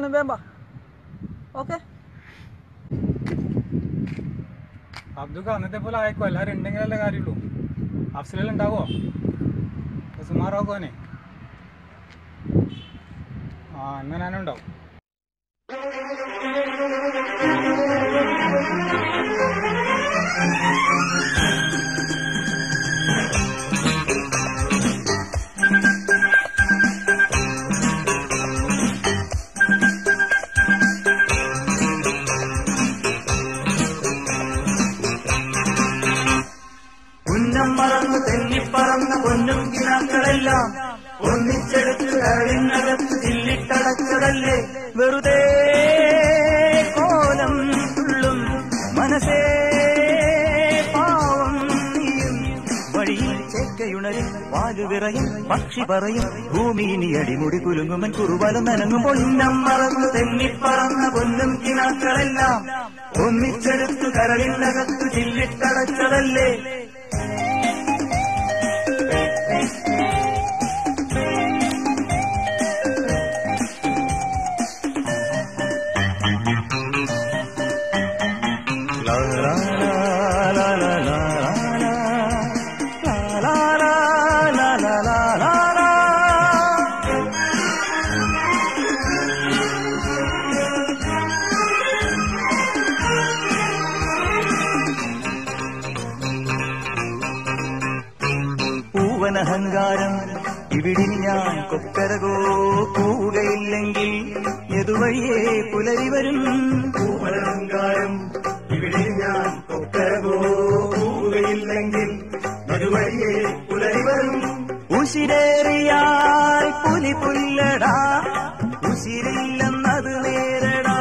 വീടാണ് വേമ്പ ഓക്കെ അബ്ദുക്ക അന്നത്തെ പോലെ ആയിക്കോ എല്ലാവരും ഉണ്ടെങ്കിലല്ലേ കാര്യമുള്ളൂ അഫ്സലെല്ലാം ഉണ്ടാവോ സുമാറാക്കോനെ ആ എന്നാ ഞാനും ഉണ്ടാവും ഉന്നം മറന്നു തെന്നിപ്പറന്ന പൊന്നും കിനാക്കളെല്ലാം ഒന്നിച്ചെടുത്ത് കരളിനകത്ത് ചില്ലിട്ടടച്ചതല്ലേ വെറുതെ കോലം തുള്ളും മനസ്സേ പാവം നീയും വഴിയിൽ ചേക്കയുണരും വാലുവിറയും പക്ഷി പറയും ഭൂമി ഇനി അടിമുടി കുലുങ്ങുമൻ കുറുവലം നനങ്ങുമ്പോൾ ഉന്നം മറന്നു തെന്നിപ്പറന്ന പൊന്നും കിനാക്കളെല്ലാം ഒന്നിച്ചെടുത്ത് കരളിനകത്ത് ചില്ലിട്ടടച്ചതല്ലേ La la la la la la la la la la la la la പൂവനഹങ്കാരം ഇവിടിനി ഞാൻ കൊക്കരകോ പോവുകയില്ലെങ്കിൽ എതുവഴിയേ പുലരി വരും പൂവനഹങ്കാരം ഇവിടെ ഞാൻ കൊക്കരകോ പോവുകയില്ലെങ്കിൽ എതുവഴിയേ പുലരി വരും ഉശിരേറിയാൽ പുലി പുല്ലടാ ഉശിരില്ലെന്നത് നേരടാ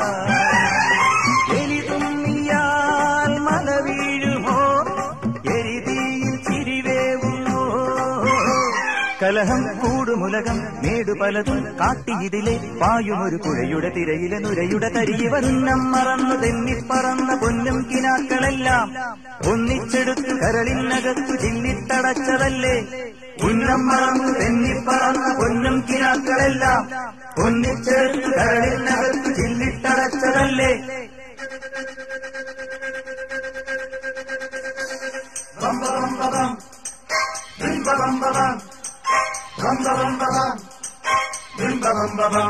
എലി തുമ്മിയാൽ മല വീഴുമോ എരിതിയിൽ ചിരിവേവുമോ കലഹം കൂടുമുലകം നേടു പലതും കാട്ടിയിതിലെ പായുമൊരു പുഴയുടെ തിരയിലെ നുരയുടെ തരികി വരുന്നം മറന്നു തെന്നിപ്പറന്ന പൊന്നും കിനാക്കളെല്ലാം ഒന്നിച്ചെടുത്ത് കരളിനകത്തു ചില്ലിട്ടടച്ചതല്ലേ ഉന്നം മറന്നു തെന്നിപ്പറന്ന പൊന്നും കിനാക്കളെല്ലാം ഒന്നിച്ചെടുത്ത് കരളിനകത്തു ചില്ലിട്ടടച്ചതല്ലേ ബം ബം ബം ബം ബം ബം ബം ബം ബം ബം ബം ബം ബം ബം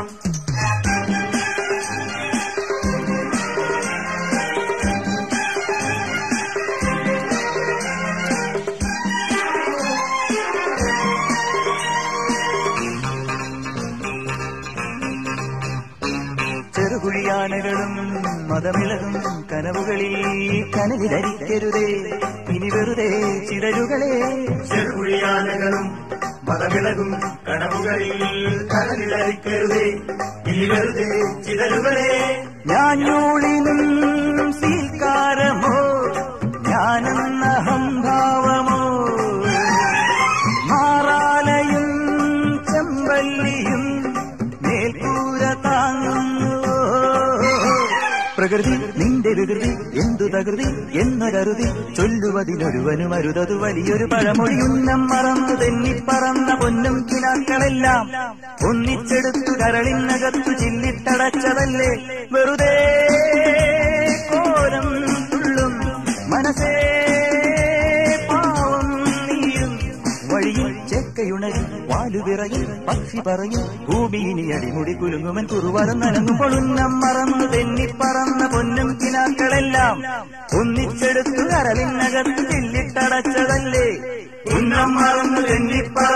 ചെറുകുഴിയാനകളും മതമിളകും കനവുകളിൽ കനവിലരിക്കരുതേ ഇനി വെറുതെ ചിതരുകളെ ചെറുകുഴിയാനകളും മതമിളകും കനവുകളിൽ കനവിലരിക്കരുതേ ഇനി വെറുതെ ചിതരുകളെ ഞാഞ്ഞൂളിനും സീൽക്കാരമോ ഞാനെന്ന അഹംഭാവമോ മാറാലയും ചെമ്പല്ലിയും മേൽക്കൂര താങ്ങുന്നു പ്രകൃതി നിന്റെ വികൃതി എന്തു തകൃതി എന്നൊരരുതി ചൊല്ലുവതിനൊരുവനും അരുതതു വലിയൊരു പഴമൊഴി ഉന്നം മറന്നു തെന്നിപ്പറന്ന പൊന്നും കിനാക്കളെല്ലാം ഒന്നിച്ചെടുത്തു കരളിനകത്തു ചില്ലിട്ടടച്ചതല്ലേ വെറുതെ കോലം തുള്ളും മനസ്സേ പാവം നീയും വഴിയിൽ ചെക്കയുണരും വാലുവിറയും പക്ഷി പറയും ഭൂമിയിനി അടിമുടി കുലുങ്ങുമൻ കുറുവരം നനങ്ങുമ്പോൾ ഉന്നം മറന്നു തെന്നിപ്പറന്ന പൊന്നും കിനാക്കളെല്ലാം ഒന്നിച്ചെടുത്തു കരളിനകത്ത് ചില്ലിട്ടടച്ചതല്ലേ ഉന്നം മറന്നു തെന്നിപ്പറ